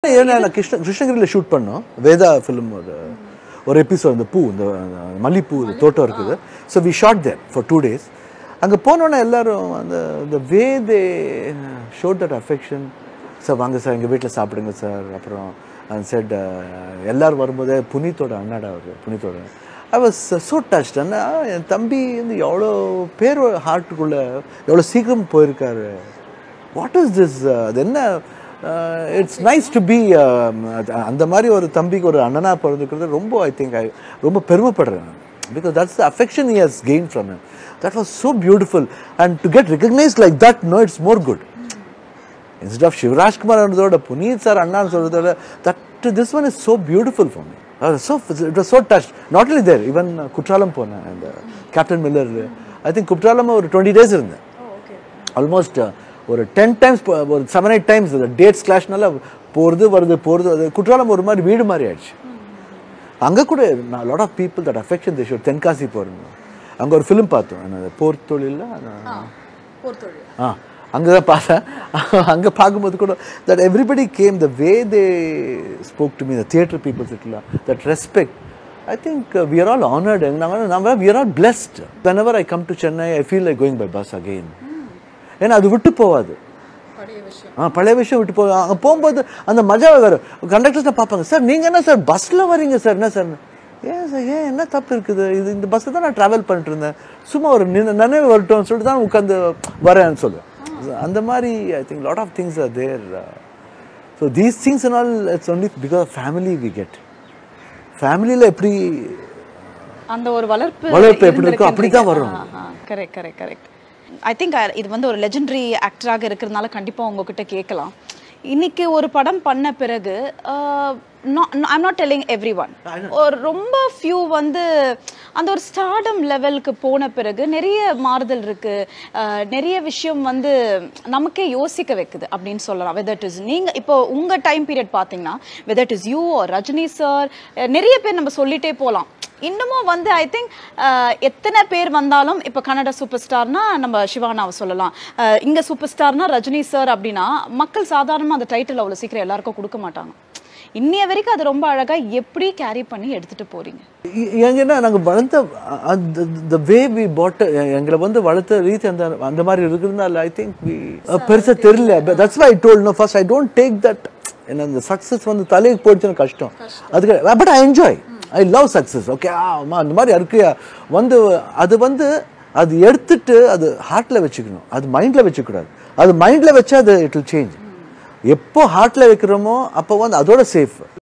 ஏன்னா நான் கிருஷ்ண கிருஷ்ணகிரியில் ஷூட் பண்ணோம் வேதா ஃபிலிம் ஒரு ஒரு எபிசோட் இந்த பூ இந்த அஹ், மல்லிப்பூ இந்த தோட்டம் இருக்குது so we shot there for two days அங்கே போனோன்னே எல்லாரும் அந்த இந்த way they showed that affection sir வாங்க சார் எங்கள் வீட்டில் சாப்பிடுங்க சார் அப்புறம் செட் எல்லாரும் வரும்போதே புனித்தோட அண்ணாடா அவர் புனித்தோட ஐ வாஸ் ஸோ டச்ட் அண்ணா என் தம்பி வந்து எவ்வளோ பேர் ஹார்ட்டுக்குள்ளே எவ்வளோ சீக்கிரம் போயிருக்காரு வாட் இஸ் திஸ் அது என்ன இட்ஸ் நைஸ் டு பி அந்த மாதிரி ஒரு தம்பிக்கு ஒரு அண்ணனா பிறந்துக்கிறது ரொம்ப ஐ திங்க் ஐ ரொம்ப பெருமைப்படுறேன் because that's the affection he has gain from him that was so beautiful and to get recognise like that no it's more good instead of Shivarajkumar சொல்றதோட புனீத் சார் அண்ணான்னு சொல்றதோட that this one is so beautiful for me so it was so touch not only there even Courtallam போனேன் அந்த Captain Miller I think Courtallam ஒரு twenty days இருந்தேன் almost ஒரு ten times ஒரு seven eight times dates கிளாஷ்னால போகிறது வருது போகிறது அது குற்றாலம் ஒரு மாதிரி வீடு மாதிரி ஆயிடுச்சு அங்கே கூட lot of people that affection the shore Tenkasi போகிறோம் அங்கே ஒரு ஃபிலிம் பார்த்தோம் அந்த போர் தொழிலில் ஆ அங்கே தான் பார்த்தேன் அங்கே பார்க்கும்போது கூட that everybody came the way they spoke to me the theatre peoples இருக்கலாம் that respect I think we are all honoured நாங்கள் நம்ம we are all blessed whenever I come to Chennai I feel like going by bus again ஏன்னா அது விட்டு போகாது ஆ பழைய விஷயம் விட்டு போக அங்கே போகும்போது அந்த மஜாவை வேறு கண்டக்டர்ஸ் பார்ப்பாங்க சார் நீங்கள் என்ன சார் பஸ்ஸில் வரீங்க சார் என்ன சார் ஏன் சார் ஏன் என்ன தப்பு இருக்குது இது இந்த பஸ்ஸை தான் நான் ட்ராவல் பண்ணிட்டு இருந்தேன் சும்மா ஒரு நின- நினைவு வரட்டும்னு சொல்லிட்டு தான் உட்காந்து வரேன்னு சொல்லுவேன் அந்த மாதிரி I think lot of things are there so these things and all it's only because family we get ஃபேமிலியில் எப்படி அந்த ஒரு வளர்ப்பு வளர்ப்பு எப்படி இருக்கோ அப்படிதான் வரும். Correct correct correct I think இது வந்து ஒரு லெஜெண்டரி ஆக்டராக இருக்கிறதுனால கண்டிப்பா உங்ககிட்ட கேட்கலாம் இன்னைக்கு ஒரு படம் பண்ண பிறகு I'm not telling everyone ஒரு ரொம்ப ஃபியூ வந்து அந்த ஒரு ஸ்டார்டம் லெவலுக்கு போன பிறகு நிறைய மாறுதல் இருக்கு அஹ், நிறைய விஷயம் வந்து நமக்கே யோசிக்க வைக்குது அப்படின்னு சொல்லலாம் வெதர் இட் இஸ் நீங்க இப்போ உங்க டைம் பீரியட் பாத்தீங்கன்னா whether it is you Rajini sir நிறைய பேர் நம்ம சொல்லிட்டே போலாம் இன்னமும் வந்து ஐ திங்க் எத்தனை பேர் வந்தாலும் இப்போ கன்னட சூப்பர் ஸ்டார்னா நம்ம சிவானாவை சொல்லலாம் அஹ், இங்க சூப்பர் ஸ்டார்னா ரஜினி சார் அப்படின்னா மக்கள் சாதாரணமா அந்த டைட்டில் அவ்வளவு சீக்கிரம் எல்லாருக்கும் கொடுக்க மாட்டாங்க இன்னைய வரைக்கும் அது ரொம்ப அழகா எப்படி கேரி பண்ணி எடுத்துட்டு போறீங்க ஏங்கன்னா நாங்கள் வளர்த்த த வே வி பாட் எங்களை வந்து வளர்த்த ரீதி அந்த அந்த மாதிரி இருக்கிறதுனால ஐ திங்க் வி பெருசாக தெரியல that's why told no first I don't take that என்ன அந்த சக்ஸஸ் வந்து தலைக்கு போயிடுச்சுன்னு கஷ்டம் அதுக்கு but I enjoy I love success okay ஆமா அந்த மாதிரி இருக்கு வந்து அது வந்து அது எடுத்துட்டு அது ஹார்ட்டில் வச்சுக்கணும் அது மைண்டில் வச்சுக்கூடாது அது மைண்டில் வச்சா அது இட் வில் சேஞ்ச் எப்போ ஹார்ட்டில் வைக்கிறோமோ அப்போ வந்து அதோட சேஃப்